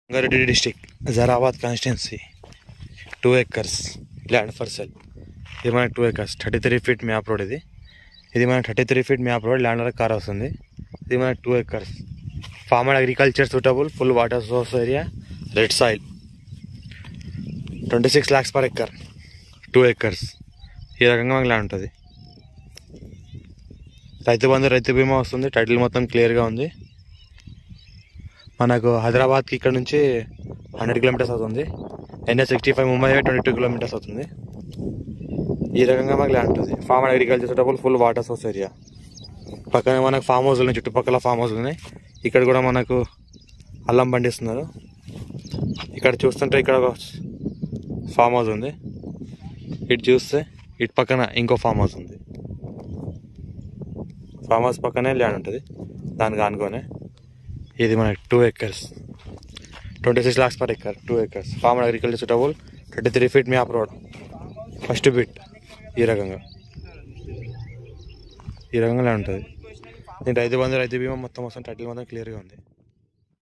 Rangareddy district Zaheerabad constituency two acres land for sale ఇది మనకి two acres thirty three feet map road ఇది ఇది మనకి thirty three feet map road land వరకు car వస్తుంది ఇది మనకి two acres farm and agriculture suitable full water source area red soil twenty six lakhs per acre two acres ఈ రకంగా మనకి ల్యాండ్ ఉంటుంది రైతు బంధు రైతు బీమా వస్తుంది టైటిల్ మొత్తం క్లియర్గా ఉంది మనకు హైదరాబాద్కి ఇక్కడ నుంచి హండ్రెడ్ కిలోమీటర్స్ అవుతుంది NS sixty five Mumbai twenty two kilometres అవుతుంది ఈ రకంగా మనకి ల్యాండ్ ఉంటుంది farm and agriculture double full water source area పక్కన మనకు ఫామ్ హౌస్ ఉన్నాయి చుట్టుపక్కల ఫామ్ హౌస్ ఉన్నాయి ఇక్కడ కూడా మనకు అల్లం పండిస్తున్నారు ఇక్కడ చూస్తుంటే ఇక్కడ ఒక ఫామ్ హౌస్ ఉంది ఇటు చూస్తే ఇటు పక్కన ఇంకో ఫామ్ హౌస్ ఉంది ఫామ్ హౌస్ పక్కనే ల్యాండ్ ఉంటుంది దానికి ఆనుకోనే ఇది మనకి two acres twenty six lakhs per acre two acres farm and agriculture suitable thirty three feet map road first bit ఈ రకంగా ఈ రకంగా ఉంటుంది దీని రైతు బంధు రైతు బీమా మొత్తం వస్తుంది టైటిల్ మొత్తం క్లియర్గా ఉంది